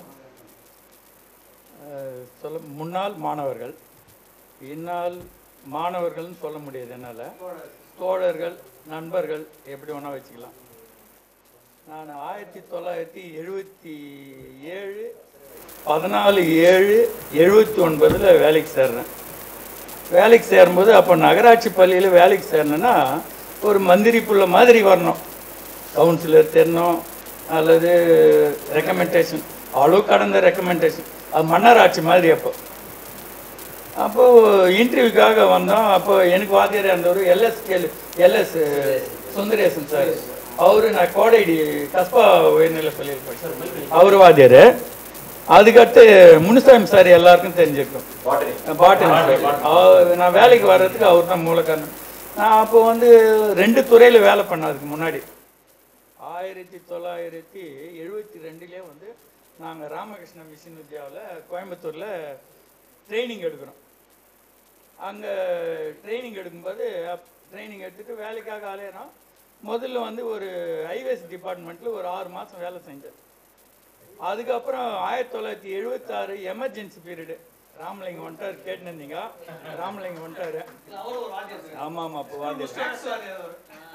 அஹ், சொல்ல முன்னாள் மாணவர்கள் இந்நாள் மாணவர்கள்னு சொல்ல முடியாது என்னால் தோழர்கள் நண்பர்கள் எப்படி வேணால் வச்சுக்கலாம் நான் ஆயிரத்தி தொள்ளாயிரத்தி எழுபத்தி ஏழு பதினாலு ஏழு எழுபத்தி ஒன்பதில் வேலைக்கு சேர்றேன் வேலைக்கு சேரும்போது அப்போ நகராட்சி பள்ளியில் வேலைக்கு சேரணுன்னா ஒரு மந்திரி புள்ள மாதிரி வரணும் கவுன்சிலர் தெரியணும் அல்லது ரெக்கமெண்டேஷன் அளவு கடந்த ரெக்கமெண்டேஷன் அது மன்னராட்சி மாதிரி அப்போ அப்போ இன்டர்வியூக்காக வந்தோம் அப்போ எனக்கு வாத்தியார் இருந்தவர் எல்எஸ் கேளு எல்எஸ் சுந்தரேசன் சார் அவரு நான் கோடைடி கஸ்பா உயர்நிலை பள்ளியில் படிச்சேன் அவர் வாத்தியார் அதுக்கடுத்து முனுசாமி சார் எல்லாருக்கும் தெரிஞ்சிருக்கும் பாட்டினி சார் அவர் நான் வேலைக்கு வர்றதுக்கு அவர் தான் மூல காரணம் நான் அப்போ வந்து ரெண்டு துறையில் வேலை பண்ணேன் அதுக்கு முன்னாடி ஆயிரத்தி தொள்ளாயிரத்தி எழுபத்தி ரெண்டுலேயே வந்து நாங்கள் ராமகிருஷ்ண மிஷின் வித்யாவில் கோயம்புத்தூரில் ட்ரைனிங் எடுக்கிறோம் அங்கே ட்ரைனிங் எடுக்கும்போது ட்ரைனிங் எடுத்துட்டு வேலைக்காக அலையிறோம் முதல்ல வந்து ஒரு ஹைவேஸ் டிபார்ட்மெண்ட்டில் ஒரு ஆறு மாதம் வேலை செஞ்சேன் அதுக்கப்புறம் ஆயிரத்தி தொள்ளாயிரத்தி எழுபத்தாறு எமர்ஜென்சி பீரியடு ராமலிங்கம் வந்துட்டார் கேட்டுருந்தீங்க ராமலிங்கம் வந்துட்டாரு ஆமாம் ஆமாம் அப்போ வாத்தியார்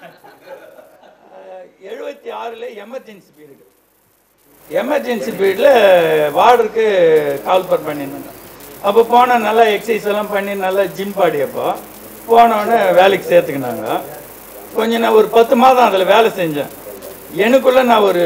எழுபத்தி ஆறில் எமர்ஜென்சி பீரியடு எமர்ஜென்சி பீரியடில் வார்டருக்கு கால்பர் பண்ணியிருந்தாங்க அப்போ போனால் நல்லா எக்ஸசைஸ் எல்லாம் பண்ணி நல்லா ஜிம் பாடி அப்போ போனோடனே வேலைக்கு சேர்த்துக்கினாங்க கொஞ்சம் நான் ஒரு பத்து மாதம் அதில் வேலை செஞ்சேன் எனக்குள்ள நான் ஒரு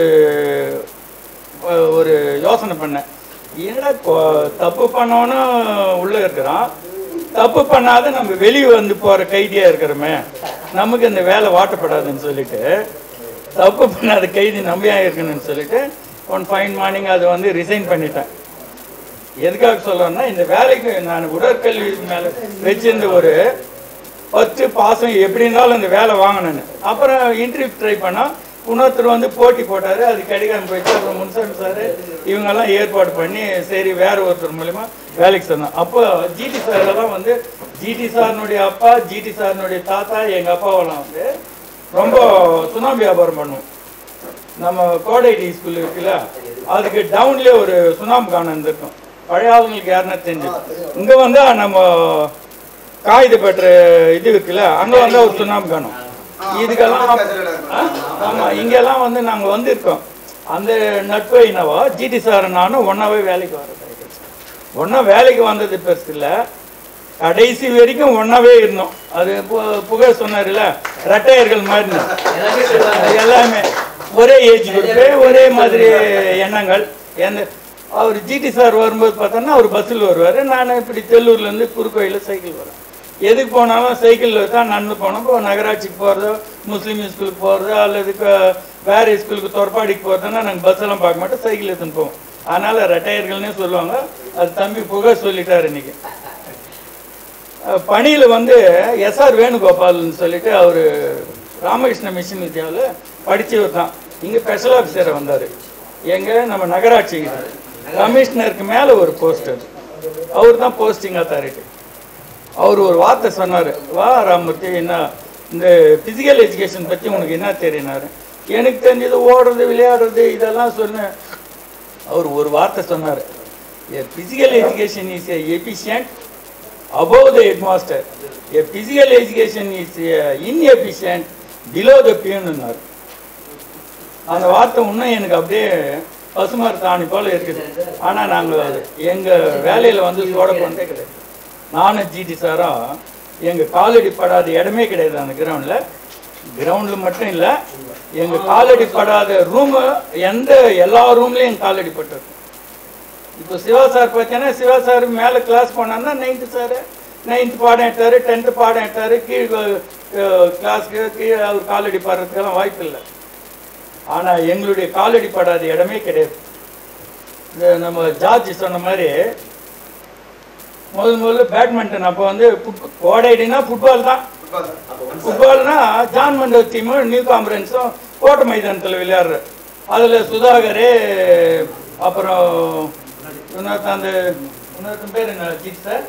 ஒரு யோசனை பண்ணேன் என்னடா கொ- தப்பு பண்ணவனும் உள்ளே இருக்கிறான் தப்பு பண்ணாத நம்ம வெளியே வந்து போகிற கைதியாக இருக்கிறோமே நமக்கு இந்த வேலை வாட்டப்படாதுன்னு சொல்லிட்டு தப்பு பண்ணாத கைதி நம்பியா இருக்கணும்னு சொல்லிட்டு ஒன் ஃபைன் மார்னிங் அதை வந்து ரிசைன் பண்ணிட்டேன் எதுக்காக சொல்றேன்னா இந்த வேலைக்கு நான் உடற்கல்வி மேலே வச்சிருந்த ஒரு பத்து பாசம் எப்படி இருந்தாலும் இந்த வேலை வாங்கணும்னு அப்புறம் இன்டர்வியூ ட்ரை பண்ணா இன்னொருத்தர் வந்து போட்டி போட்டாரு அது கிடைக்காம போயிடுச்சு அப்புறம் முன்சாமி சார் இவங்கெல்லாம் ஏற்பாடு பண்ணி சரி வேற ஒருத்தர் மூலியமா வேலைக்கு சொன்னோம் அப்போ ஜிடி சார் தான் வந்து ஜிடி சார்னுடைய அப்பா ஜிடி சார்னுடைய தாத்தா எங்க அப்பாவெல்லாம் வந்து ரொம்ப சுனாமி வியாபாரம் பண்ணுவோம் நம்ம கோடைடி ஸ்கூல் இருக்குல்ல அதுக்கு டவுன்லேயே ஒரு சுனாம் காணம் இருந்திருக்கும் பழைய ஆளுங்களுக்கு யாருன்னா தெரிஞ்சு இங்க வந்து நம்ம காகித பெற்ற இது இருக்குல்ல அங்க வந்து ஒரு சுனாம் காணும் இதுக்கெல்லாம் ஆ? ஆமா இங்கெல்லாம் வந்து நாங்க வந்திருக்கோம் அந்த நட்பு என்னவா ஜிடி சார் நானும் ஒன்னாவே வேலைக்கு வர ஒன்றா வேலைக்கு வந்தது பெருசு இல்லை கடைசி வரைக்கும் ஒன்றாவே இருந்தோம் அது பு- புகழ் சொன்னார்ல ரெட்டையர்கள் மாதிரி எல்லாமே ஒரே ஏஜ் குரூப்பு ஒரே மாதிரி எண்ணங்கள் எந்த அவர் ஜிடி சார் வரும்போது பார்த்தோன்னா அவர் பஸ்ஸில் வருவார் நான் இப்படி தெல்லூர்லேருந்து குறுக்கோயிலில் சைக்கிள் வரேன் எதுக்கு போனாலும் சைக்கிளில் தான் நடந்து போனோம் இப்போ நகராட்சிக்கு போகிறதோ முஸ்லீம் ஸ்கூலுக்கு போகிறதோ அல்லது க- வேற ஸ்கூலுக்கு தொற்பாடிக்கு போகிறதுனா நாங்கள் பஸ் எல்லாம் பார்க்க மாட்டோம் சைக்கிள் எடுத்துன்னு போவோம் அதனால் ரெட்டையர்கள்னே சொல்லுவாங்க அது தம்பி புகழ் சொல்லிட்டார் இன்னைக்கு பணியில் வந்து எஸ்ஆர் வேணுகோபால்னு சொல்லிட்டு அவர் ராமகிருஷ்ண மிஷன் வித்யாவில் படித்தவர் தான் இங்கே ஸ்பெஷல் ஆஃபீஸரை வந்தார் எங்கே நம்ம நகராட்சி கமிஷனருக்கு மேலே ஒரு போஸ்ட் அது அவர் தான் போஸ்டிங் அத்தாரிட்டி அவர் ஒரு வார்த்தை சொன்னார் வா ராமூர்த்தி என்ன இந்த ஃபிசிக்கல் எஜுகேஷன் பற்றி உனக்கு என்ன தெரியினாரு எனக்கு தெரிஞ்சது ஓடுறது விளையாடுறது இதெல்லாம் சொன்னேன் அவர் ஒரு வார்த்தை சொன்னார் physical education is efficient above the headmaster. A physical education is uh, inefficient below the பியூன்னார் அந்த வார்த்தை இன்னும் எனக்கு அப்படியே பசுமார் தாணி போல இருக்குது ஆனால் நாங்கள் எங்கள் வேலையில் வந்து சோட கொண்டே கிடையாது நானும் ஜிடி சாரும் எங்கள் காலடி படாத இடமே கிடையாது அந்த கிரவுண்டில் கிரவுண்டில் மட்டும் இல்லை எங்கள் காலடி படாத ரூமு எந்த எல்லா ரூம்லேயும் எங்கள் காலடி பட்டிருக்கும் இப்போ சிவா சார் பார்த்தீங்கன்னா சிவா சார் மேலே கிளாஸ் போனான்னா நைன்த்து சார் நைன்த்து பாடம் எடுத்தார் டென்த்து பாடம் எடுத்தார் கீழ் கிளாஸ்க்கு கீழே அவர் காலடி பாடுறதுக்கெல்லாம் வாய்ப்பு இல்லை ஆனால் எங்களுடைய காலடி படாத இடமே கிடையாது இந்த நம்ம ஜார்ஜ் சொன்ன மாதிரி முதல் முதல்ல பேட்மிண்டன் அப்போ வந்து ஓடைடினா ஃபுட்பால் தான் ஃபுட்பால்னா ஜான் மண்டோ டீமும் நியூ காம்பரன்ஸும் கோட்டை மைதானத்தில் விளையாடுற அதில் சுதாகர் அப்புறம் இன்னொருத்தன் அந்த இன்னொருத்தன் பேர் என்ன ஜித் சார்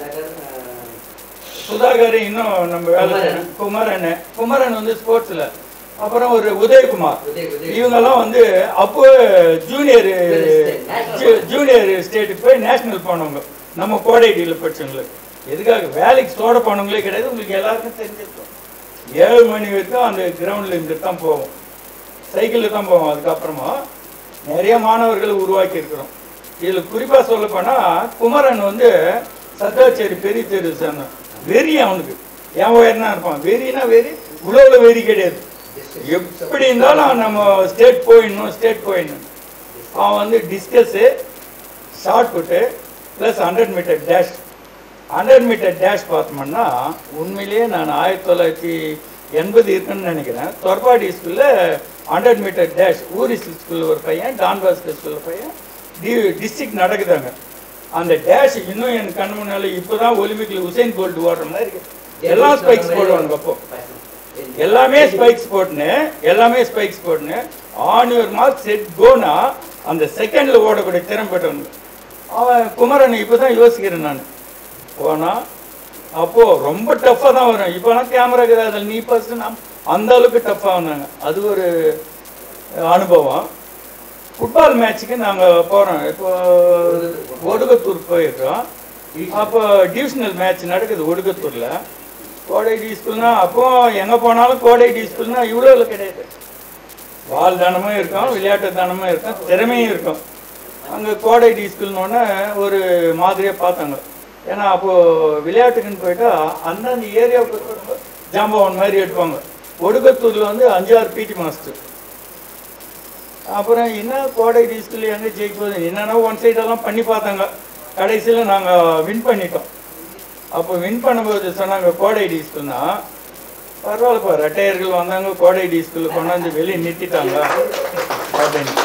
சுதாகர் இன்னும் நம்ம வேலை செய்யணும். குமரன் குமரன் வந்து ஸ்போர்ட்ஸ்ல அப்புறம் ஒரு உதயகுமார் இவங்கெல்லாம் வந்து அப்போ ஜூனியர் ஜூனியர் ஸ்டேட்டுக்கு போய் நேஷனல் போனவங்க நம்ம கோடைடியில் படிச்சவங்களுக்கு எதுக்காக வேலைக்கு சோட போனவங்களே கிடையாது உங்களுக்கு எல்லாருக்கும் தெரிஞ்சிருக்கும் ஏழு மணி வரைக்கும் அந்த கிரவுண்டில் இருந்துட்டு தான் போவோம் சைக்கிளில் தான் போவோம் அதுக்கப்புறமா நிறைய மாணவர்களை உருவாக்கி இருக்கிறோம் இதில் குறிப்பாக சொல்ல போனால் குமரன் வந்து சத்தாச்சேரி பெரிய தெரு சேர்ந்தான் வெறி அவனுக்கு என் உயர்னா இருப்பான் வெறினா வெறி உழவுல வெறி கிடையாது எப்படி இருந்தாலும் நம்ம ஸ்டேட் போயிடணும் ஸ்டேட் போயிடணும் அவன் வந்து discus shot put plus hundred metre dash hundred metre dash பார்த்தோம்னா உண்மையிலேயே நான் ஆயிரத்தி தொள்ளாயிரத்தி எண்பது இருக்குன்னு நினைக்கிறேன் தொர்பாடி ஸ்கூலில் ஹண்ட்ரட் மீட்டர் டேஷ் ஊரி ஸ்கூலில் ஒரு பையன் டான்பாஸ்கர் ஸ்கூலில் பையன் டி டிஸ்ட்ரிக்ட் நடக்குதாங்க அந்த டேஷ் இன்னும் என் கண்ணு முன்னால இப்போ தான் ஒலிம்பிக்கில் உசைன் போல்ட் ஓடுற மாதிரி இருக்கு எல்லாம் ஸ்பைக்ஸ் போடுவாங்க அப்போ எல்லாமே ஸ்பைக்ஸ் போட்டுன்னு எல்லாமே ஸ்பைக்ஸ் போட்டுன்னு ஆன் யுவர் மார்க் செட் கோனா அந்த செகண்ட்ல ஓடக்கூடிய திறன் பெற்றவனுங்க அவன் குமரன் இப்போ தான் யோசிக்கிறேன் நான் போனா அப்போ ரொம்ப டஃப்பாக தான் வரும் இப்போலாம் கேமரா இருக்குது அதில் நீ ஃபர்ஸ்ட் நான் அந்த அளவுக்கு டஃப்பாக வந்தாங்க அது ஒரு அனுபவம் ஃபுட்பால் மேட்ச்சுக்கு நாங்கள் போகிறோம் இப்போ ஒடுகத்தூர் போயிருக்கோம் அப்போ டிவிஷனல் மேட்ச் நடக்குது ஒடுகத்தூரில் கோடை டி ஸ்கூல்னா அப்போ எங்கே போனாலும் கோடை டி ஸ்கூல்னா இவ்வளோ கிடையாது வால் தானமும் இருக்கும் விளையாட்டு தானமும் இருக்கும் திறமையும் இருக்கும் அங்கே கோடை டி ஸ்கூல்னோடனே ஒரு மாதிரியாக பார்த்தாங்க ஏன்னா அப்போது விளையாட்டுக்குன்னு போயிட்டா அந்தந்த ஏரியாவுக்கு ஜாம்பவன் மாதிரி எடுப்பாங்க ஒடுக்கத்தூரில் வந்து அஞ்சாறு பிடி மாஸ்டர் அப்புறம் என்ன கோடை டி ஸ்கூல் எங்கே ஜெயிக்க போகுது என்னென்னா ஒன் சைடெல்லாம் பண்ணி பார்த்தாங்க கடைசியில் நாங்கள் வின் பண்ணிட்டோம் அப்போ வின் பண்ணும்போது சொன்னாங்க கோடை டி ஸ்கூல்னா பரவாயில்லப்பா ரெட்டையர்கள் வந்தாங்க கோடை டி ஸ்கூலில் கொண்டாந்து வெளியே நிறுத்திட்டாங்க அப்படின்னு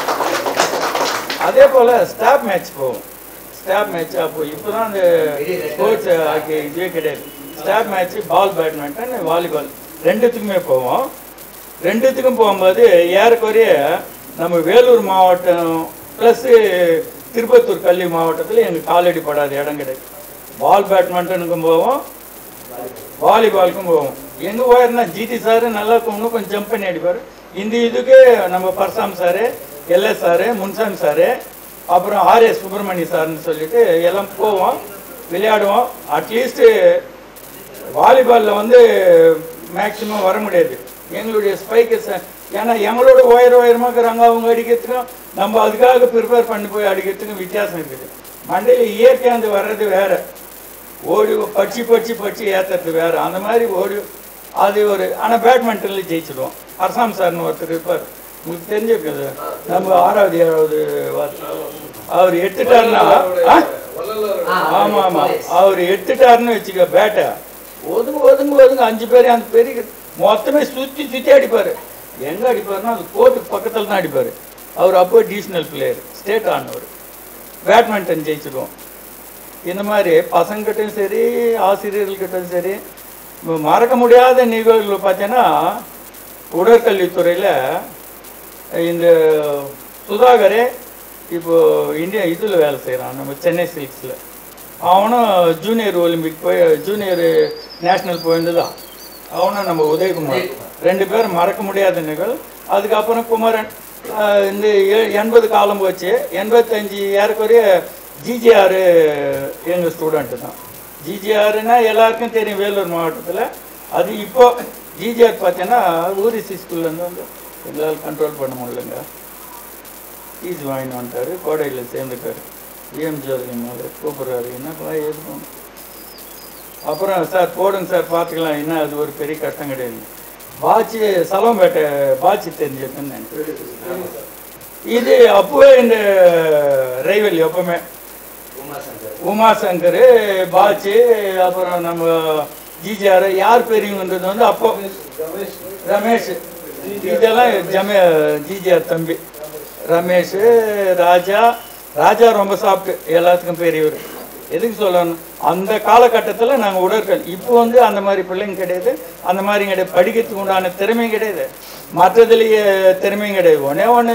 அதே போல் ஸ்டாப் மேட்ச் போகும் ஸ்டாப் மேட்ச் அப்போ இப்போ தான் அந்த ஸ்போர்ட்ஸ் இதுவே கிடையாது stop match ball badminton volleyball ரெண்டுத்துக்குமே போவோம் ரெண்டுத்துக்கும் போகும்போது ஏறக்குறைய நம்ம வேலூர் மாவட்டம் ப்ளஸ்ஸு திருப்பத்தூர் கல்வி மாவட்டத்தில் எங்களுக்கு காலடி படாத இடம் கிடையாது பால் பேட்மிண்டனுக்கும் போவோம் வாலிபாலுக்கும் போவோம் எங்க போயிருந்தா ஜிடி சார் நல்லா இன்னும் கொஞ்சம் ஜம்ப் பண்ணி அடிப்பார் இந்த இதுக்கு நம்ம பர்சாம் sir LS sir Munusamy sir அப்புறம் ஆர்எஸ் சுப்பிரமணிய சார்னு சொல்லிட்டு எல்லாம் போவோம் விளையாடுவோம் அட்லீஸ்ட் வாலிபாலில் வந்து மேக்சிமம் வர முடியாது எங்களுடைய ஸ்பைக்கர்ஸ் ஏன்னா எங்களோட உயர உயரமாக இருக்கிறாங்க அவங்க அடிக்கிறதுக்கும் நம்ம அதுக்காக ப்ரிப்பேர் பண்ணி போய் அடிக்கிறதுக்கும் வித்தியாசம் இருக்குது மண்டையில் இயற்கையாந்து வர்றது வேற ஓடி பச்சி பச்சி பச்சி ஏற்றுறது வேற அந்த மாதிரி ஓடி அது ஒரு ஆனால் பேட்மிண்டனில் ஜெயிச்சிடுவோம் அர்சாம் சார்னு ஒருத்தர் இருப்பார் உங்களுக்கு தெரிஞ்சிருக்குது நம்ம ஆறாவது ஏழாவது வாரம். அவர் எடுத்துட்டாருன்னா ஆ? ஆமா ஆமா அவர் எடுத்துட்டாருன்னு வச்சுக்க பேட்டை ஒதுங்க ஒதுங்க ஒதுங்க அஞ்சு பேர் அந்த பெரிய மொத்தமே சுத்தி சுத்தி அடிப்பாரு எங்க அடிப்பாருன்னா அது கோர்ட்டுக்கு பக்கத்துல தான் அடிப்பாரு அவர் அப்போ டிவிஷனல் பிளேயர் ஸ்டேட் ஆனவர் பேட்மிண்டன் ஜெயிச்சிடுவோம் இந்த மாதிரி பசங்ககிட்டையும் சரி ஆசிரியர்கள்கிட்டையும் சரி ம- மறக்க முடியாத நிகழ்வுகள் பார்த்தீங்கன்னா உடற்கல்வித்துறையில் இந்த சுதாகரே இப்போ இந்தியா இதில் வேலை செய்கிறான் நம்ம சென்னை சில்க்ஸில் அவனும் ஜூனியர் ஒலிம்பிக் போய் ஜூனியர் நேஷ்னல் போயிருந்துதான் அவனும் நம்ம உதயகுமார் ரெண்டு பேரும் மறக்க முடியாத நிகழ்வு அதுக்கப்புறம் குமரன் ஆஹ் இந்த எ- எண்பது காலம் போச்சு எண்பத்தஞ்சு ஏறக்குறைய ஜிஜிஆர் எங்கள் ஸ்டூடெண்ட்டு தான் ஜிஜிஆர்னா எல்லாருக்கும் தெரியும் வேலூர் மாவட்டத்தில் அது இப்போ ஜிஜிஆர் பார்த்தீங்கன்னா ஊரிசி ஸ்கூல்லேருந்து வந்து எங்களால் கண்ட்ரோல் பண்ண முடியலங்க ஃபீஸ் வாங்கிட்டு வந்துட்டாரு கோடையில் சேர்ந்துட்டாரு விஎம் ஜோதினால கூப்பிட்றாரு என்னப்பா எதுவும் அப்புறம் சார் போடுங்க சார் பார்த்துக்கலாம் என்ன அது ஒரு பெரிய கஷ்டம் கிடையாது பாச்சி சலம்பேட்டை பாச்சி தெரிஞ்சிருக்குன்னு நினைக்கிறேன் இது அப்போவே இந்த ரைவல் எப்பவுமே உமாசங்கர் பாச்சு அப்புறம் நம்ம ஜிஜிஆர் யார் பெரியவங்கன்றது வந்து அப்போ ரமேஷ் இதெல்லாம் ஜமே ஜிஜிஆர் தம்பி ரமேஷ் ராஜா ராஜா ரொம்ப சாப்பிட்டு எல்லாத்துக்கும் பெரியவர் எதுக்கு சொல்லணும் அந்த காலகட்டத்தில் நாங்கள் உடற்கல் இப்போ வந்து அந்த மாதிரி பிள்ளைங்க கிடையாது அந்த மாதிரி கிடையாது படிக்கிறதுக்கு உண்டான திறமையும் கிடையாது மற்றதுலேயே திறமையும் கிடையாது ஒன்றே ஒன்று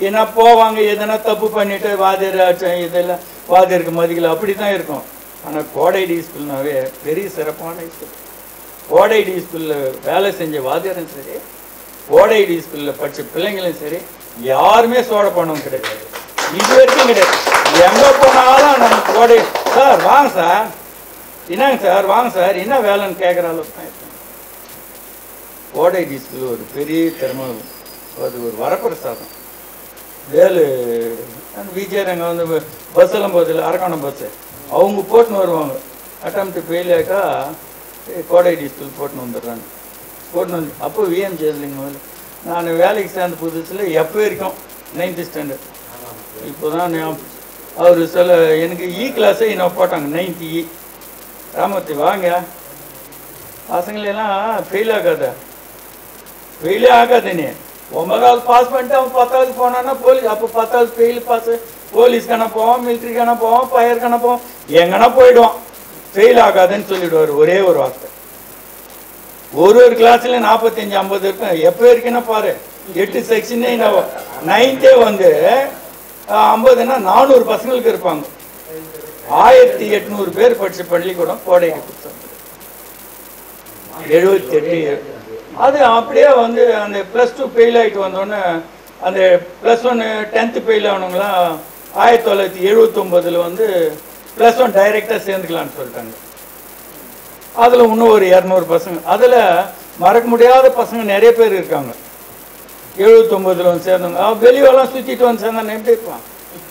ஏன்னா போவாங்க எதனா தப்பு பண்ணிட்டு வாத்தியார் ஆச்சம் இதெல்லாம் வாத்தியாருக்கு மதிக்கல அப்படி தான் இருக்கும் ஆனால் கோடை டி ஸ்கூல்னாவே பெரிய சிறப்பான ஸ்கூல் கோடை டி ஸ்கூலில் வேலை செஞ்ச வாத்தியாரும் சரி கோடை டி ஸ்கூலில் படித்த பிள்ளைங்களும் சரி யாருமே சோட பணம் கிடையாது இது வரைக்கும் கிடையாது எங்கே போனாலும் நம்ம கோடை சார் வாங்க சார் என்னங்க சார் வாங்க சார் என்ன வேலைன்னு கேட்குற அளவுக்கு தான் இருக்கும் கோடை டி ஸ்கூல் ஒரு பெரிய திறமை அது ஒரு வரப்பிரசாதம் வேலு விஜயரங்க வந்து பஸ்ஸெல்லாம் போதில்ல அரக்காணம் பஸ்ஸு அவங்க போட்டுன்னு வருவாங்க அட்டம் ஃபெயில் ஆக்கா கோடை டி ஸ்கூல் போட்டுன்னு வந்துடுறாங்க போட்டுன்னு வந்து அப்போ விஎம் ஜெயலிங்க முதல்ல நான் வேலைக்கு சேர்ந்த புதுசில் எப்போ வரைக்கும் நைன்த்து ஸ்டாண்டர்ட் இப்போ தான் அவர் சொல்ல எனக்கு இ கிளாஸே இன்னும் போட்டாங்க நைன்த்து இ ராமத்தி வாங்க பசங்களெல்லாம் ஃபெயில் ஆகாத ஃபெயிலே ஆகாது நீ ஒன்பதாவது பாஸ் பண்ணிட்டு அவன் பத்தாவது போனான்னா போலீஸ் அப்போ பத்தாவது ஃபெயில் பாஸ் போலீஸ்க்கான போவான் மிலிட்ரிக்கான போவான் ஃபயருக்கான போவான் எங்கன்னா போயிடுவான் ஃபெயில் ஆகாதுன்னு சொல்லிடுவார் ஒரே ஒரு வார்த்தை ஒரு ஒரு கிளாஸ்ல நாற்பத்தஞ்சு ஐம்பது இருக்கும் எப்போ இருக்குன்னா பாரு எட்டு செக்ஷனே நைன்த்தே வந்து ஐம்பதுன்னா நானூறு பசங்களுக்கு இருப்பாங்க ஆயிரத்தி எட்நூறு பேர் படிச்ச பள்ளிக்கூடம் கோடைக்கு கொடுத்தாங்க எழுபத்தி எட்டு அது அப்படியே வந்து அந்த ப்ளஸ் டூ ஃபெயில் ஆகிட்டு வந்தோடனே அந்த ப்ளஸ் ஒன் டென்த்து ஃபெயில் ஆனவங்களாம் ஆயிரத்தி தொள்ளாயிரத்தி எழுபத்தொம்போதில் வந்து ப்ளஸ் ஒன் டைரெக்டாக சேர்ந்துக்கலான்னு சொல்லிட்டாங்க அதில் இன்னும் ஒரு இரநூறு பசங்க அதில் மறக்க முடியாத பசங்க நிறைய பேர் இருக்காங்க எழுபத்தொம்போதில் வந்து சேர்ந்தவங்க அவன் வெளியெல்லாம் சுற்றிட்டு வந்து சேர்ந்தானே எப்படி இருப்பான்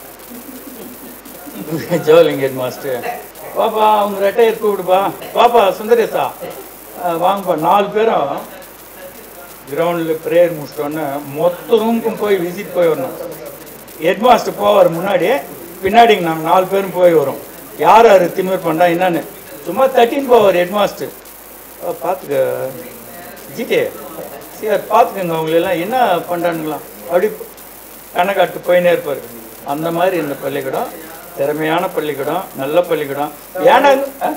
ஜோலிங் ஹெட் மாஸ்டர் பாப்பா அவங்க ரெட்டையர் கூப்பிடுப்பா பாப்பா சுந்தரேசா அஹ் வாங்கப்பா நாலு பேரும் கிரவுண்டில் ப்ரேயர் முடிச்சிட்டோன்னே மொத்த ரூமுக்கும் போய் விசிட் போய் வரணும் ஹெட் மாஸ்டர் போவார் முன்னாடி பின்னாடி நாங்கள் நாலு பேரும் போய் வரோம் யார் யார் திமிர் பண்ணா என்னன்னு சும்மா தட்டின்னு போவார் ஹெட் மாஸ்டர் பார்த்துக்க ஜிகே சார் பார்த்துக்கங்க அவங்களெல்லாம் என்ன பண்ணுறானுங்களாம் அப்படி கணக்காட்டு போயினே இருப்பார் அந்த மாதிரி இந்த பள்ளிக்கூடம் திறமையான பள்ளிக்கூடம் நல்ல பள்ளிக்கூடம் ஏன்னா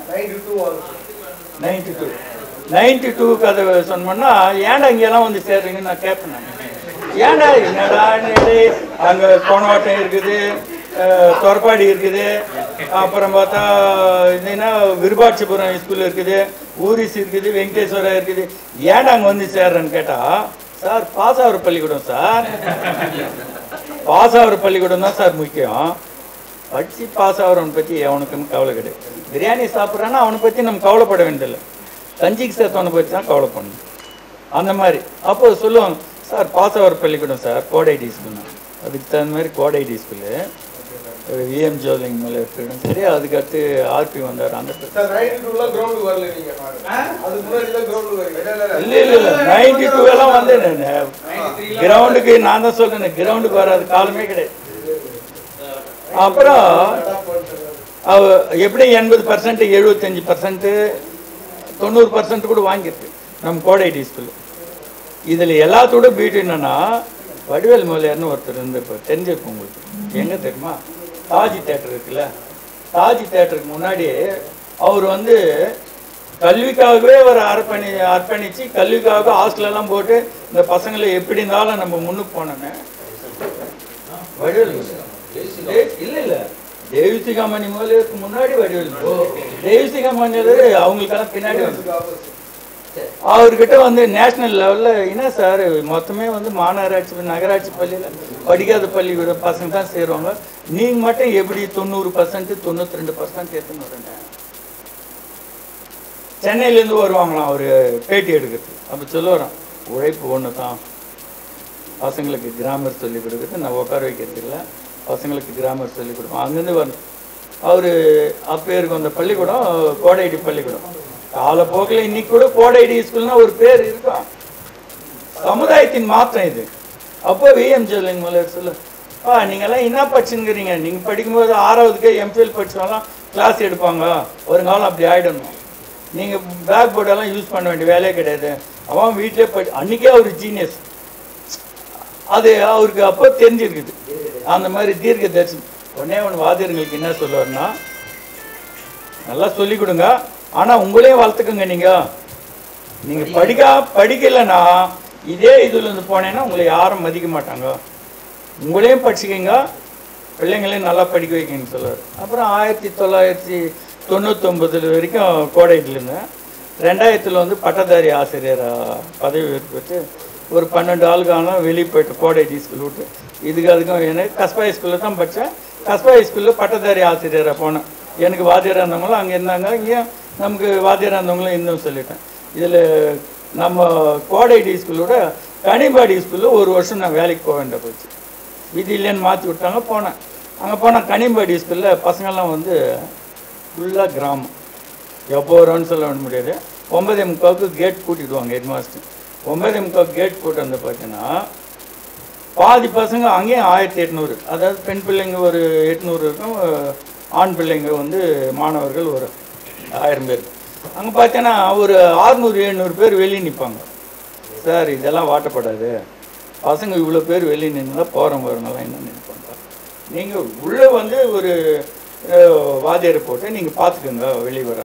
நைன்டி டூ நைன்டி டூக்கு அதை சொன்னோம்னா ஏன்டா இங்கெல்லாம் வந்து சேர்றீங்கன்னு நான் கேட்பேன் நான். ஏன்டா என்னடா டேய், அங்கே கோணவாட்டம் இருக்குது அஹ், தொரப்பாடி இருக்குது அப்புறம் பார்த்தா இதுனா விருபாட்சிபுரம் ஸ்கூல் இருக்குது ஊரிஸ் இருக்குது வெங்கடேஸ்வரா இருக்குது ஏன்டா அங்கே வந்து சேர்றேன்னு கேட்டா சார் பாஸ் ஆகிற பள்ளிக்கூடம் சார் பாஸ் ஆகிற பள்ளிக்கூடம் தான் சார் முக்கியம் படித்து பாஸ் ஆகிறவனை பற்றி அவனுக்குன்னு கவலை கிடையாது பிரியாணி சாப்பிட்றான்னா அவனை பற்றி நம்ம கவலைப்பட வேண்டியதில்லை கஞ்சிக்கு சேர்த்தவனை பற்றி தான் கவலை பண்ணணும் அந்த மாதிரி அப்போ சொல்லுவாங்க சார் பாஸ் ஆகிற பள்ளிக்கூடம் சார் கோடை டி ஸ்கூல்னா அதுக்கு தகுந்த மாதிரி கோடை டி ஸ்கூலு விஎம் ஜோலிங் மேலே இருக்கணும் சரி அதுக்கடுத்து ஆர்பி வந்தார் அந்த இல்லை இல்லை இல்லை நைன்டி டூ எல்லாம் வந்து கிரவுண்டுக்கு நான் தான் சொல்றேன் கிரவுண்டுக்கு வராது காலமே கிடையாது அப்புறம் அவ எப்படி எண்பது பர்சன்ட் எழுபத்தஞ்சு பர்சன்ட் தொண்ணூறு பர்சன்ட் கூட வாங்கியிருக்கு நம்ம கோடை டி ஸ்கூல் இதில் எல்லாத்தோட பியூட்டி என்னன்னா வடிவேல் மொழியார்னு ஒருத்தர் இருந்து இப்போ தெரிஞ்சிருக்கும் உங்களுக்கு எங்கே தெரியுமா தாஜி தேட்டர் இருக்குல்ல தாஜி தேட்டருக்கு முன்னாடி அவர் வந்து கல்விக்காகவே ஒரு அர்ப்பணி அர்ப்பணிச்சு கல்விக்காக ஹாஸ்டல் எல்லாம் போட்டு இந்த பசங்களை எப்படி இருந்தாலும் நம்ம முன்னுக்கு போனோமே வடிவேல் டே- இல்ல இல்ல தேவிசிகாமணி முதலுக்கு முன்னாடி வடிவேல் தேவிசிகாமணி அவங்களுக்கெல்லாம் பின்னாடி வந்து அவர்கிட்ட வந்து நேஷனல் லெவல்ல என்ன சார் மொத்தமே வந்து மாநகராட்சி நகராட்சி பள்ளியில படிக்காத பள்ளி விட பசங்க தான் சேருவாங்க நீங்க மட்டும் எப்படி தொண்ணூறு பர்சன்ட் தொண்ணூத்தி ரெண்டு பர்சன்ட் எடுத்துன்னு வரீங்க சென்னையிலேருந்து வருவாங்களாம் அவர் பேட்டி எடுக்கிறது அப்போ சொல்லுவாராம் உழைப்பு ஒன்று தான் பசங்களுக்கு கிராமர் சொல்லி கொடுக்குறது நான் உட்கார வைக்கிறது இல்லை பசங்களுக்கு கிராமர் சொல்லி கொடுப்போம் அங்கேருந்து வரணும் அவர் அப்போ இருக்கும் அந்த பள்ளிக்கூடம் கோடைடி பள்ளிக்கூடம் காலப்போக்கில் இன்னைக்கு கூட கோடைடி ஸ்கூல்னா ஒரு பேர் இருக்கும் சமுதாயத்தின் மாற்றம் இது அப்போ விஎம் ஜெயலலிங்க மலர் சொல்லு ஆ நீங்கள்லாம் என்ன படிச்சுங்கிறீங்க நீங்கள் படிக்கும்போது ஆறாவதுக்கே எம்ஃபில் படிச்சவங்களாம் கிளாஸ் எடுப்பாங்க வருங்காலம் அப்படி ஆகிடணும் நீங்கள் பேக் போர்டெல்லாம் யூஸ் பண்ண வேண்டிய வேலையே கிடையாது அவன் வீட்டிலே படி அன்றைக்கே அவர் ஜீனியஸ் அது அவருக்கு அப்போ தெரிஞ்சிருக்குது அந்த மாதிரி தீர்க்க தரிசனம் உடனே ஒன்று வாத்தியர்களுக்கு என்ன சொல்லுவார்னா நல்லா சொல்லிக் கொடுங்க ஆனால் உங்களையும் வளர்த்துக்குங்க நீங்கள் நீங்கள் படிக்கா படிக்கலைன்னா இதே இதுல இருந்து போனேன்னா உங்களை யாரும் மதிக்க மாட்டாங்க உங்களையும் படிச்சுக்கிங்க பிள்ளைங்களையும் நல்லா படிக்க வைக்கணும்னு சொல்லுவார் அப்புறம் ஆயிரத்தி தொள்ளாயிரத்தி தொண்ணூத்தொம்பதுல வரைக்கும் கோடையில் இருந்தேன் ரெண்டாயிரத்தில் வந்து பட்டதாரி ஆசிரியராக பதவி பெற்று ஒரு பன்னெண்டு ஆளுக்கான வெளியே போயிட்டு கோடை டி ஸ்கூல் விட்டு இதுக்கு அதுக்கும் எனக்கு கஸ்பாய் ஸ்கூலில் தான் படித்தேன் கஸ்பாய் ஸ்கூலில் பட்டதாரி ஆசிரியராக போனேன் எனக்கு வாத்தியாராக இருந்தவங்களும் அங்கே இருந்தாங்க இங்கேயும் நமக்கு வாத்தியாராக இருந்தவங்களும் இன்னும் சொல்லிட்டேன் இதில் நம்ம கோடை டி ஸ்கூலோட கனிபாடி ஸ்கூலில் ஒரு வருஷம் நான் வேலைக்கு போக வேண்டிய போச்சு விதி இல்லைன்னு மாற்றி விட்டாங்க போனேன் அங்கே போனால் கனிம்பாடி ஸ்கூலில் பசங்கள்லாம் வந்து ஃபுல்லாக கிராமம் எப்போ வரும்னு சொல்ல முடியாது ஒன்பதே முக்காவுக்கு கேட் கூட்டிடுவாங்க ஹெட் மாஸ்டர் ஒன்பதே முக்காவுக்கு கேட் கூட்டு வந்து பார்த்தீங்கன்னா பாதி பசங்க அங்கேயும் ஆயிரத்தி எட்நூறு அதாவது பெண் பிள்ளைங்க ஒரு எட்நூறு இருக்கும் ஆண் பிள்ளைங்க வந்து மாணவர்கள் ஒரு ஆயிரம் பேர் அங்கே பார்த்தீங்கன்னா ஒரு ஆறுநூறு எழுநூறு பேர் வெளியே நிற்பாங்க சார் இதெல்லாம் வாட்டப்படாது பசங்க இவ்வளோ பேர் வெளியே நின்று போகிறவங்க வரவங்கலாம் என்ன நினைப்பாங்க நீங்கள் உள்ளே வந்து ஒரு அஹ், வாத்தியாரை போட்டு நீங்கள் பார்த்துக்கோங்க வெளியே வர